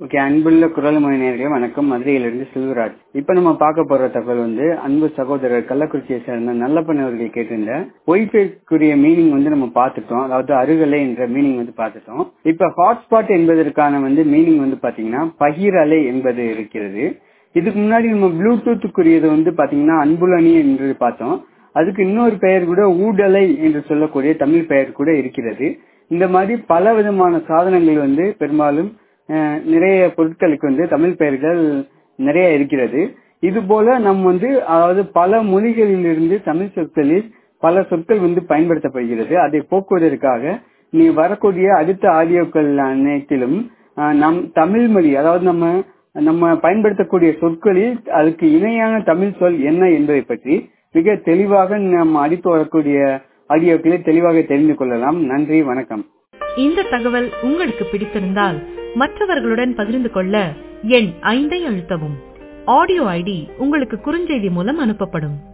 okay அன்புள்ள குரல்மொழி நேர்களே வணக்கம் மதுரையிலிருந்து செல்வராஜ் இப்ப நம்ம பார்க்க போற தகவல் வந்து அன்பு சகோதரர் கள்ளக்குறிச்சியை சேர்ந்த நல்லப்பன் அவர்கள் கேட்டிருந்த ஒய்ஃபைக்குரிய மீனிங் வந்து நம்ம பார்த்துட்டோம் அதாவது அருகலை என்ற மீனிங் வந்து பார்த்துட்டோம் இப்ப ஹாட்ஸ்பாட் என்பதற்கான வந்து மீனிங் வந்து பாத்தீங்கன்னா பகிரலை என்பது இருக்கிறது இதுக்கு முன்னாடி நம்ம ப்ளூடூத்துக்குரியது வந்து பாத்தீங்கன்னா அன்புலணி என்று பார்த்தோம் அதுக்கு இன்னொரு பெயர் கூட ஊடலை என்று சொல்லக்கூடிய தமிழ் பெயர் கூட இருக்கிறது இந்த மாதிரி பல விதமான சாதனங்கள் வந்து பெரும்பாலும் அஹ், நிறைய பொருட்களுக்கு வந்து தமிழ் பெயர்கள் நிறைய இருக்கிறது இது போல நம் வந்து அதாவது பல மொழிகளிலிருந்து தமிழ் சொற்களில் பல சொற்கள் வந்து பயன்படுத்தப்படுகிறது அதை போக்குவதற்காக நீ வரக்கூடிய அடுத்த ஆடியோக்கள் அனைத்திலும் அஹ், நம் தமிழ் மொழி அதாவது நம்ம நம்ம பயன்படுத்தக்கூடிய சொற்களில் அதுக்கு இணையான தமிழ் சொல் என்ன என்பதை பற்றி மிக தெளிவாக நாம் அடித்து வரக்கூடிய ஆடியோக்களை தெளிவாக தெரிந்து கொள்ளலாம் நன்றி வணக்கம் இந்த தகவல் உங்களுக்கு பிடித்திருந்தால் மற்றவர்களுடன் பகிர்ந்து கொள்ள எண் ஐந்தை அழுத்தவும் ஆடியோ ஐடி உங்களுக்கு குறுஞ்செய்தி மூலம் அனுப்பப்படும்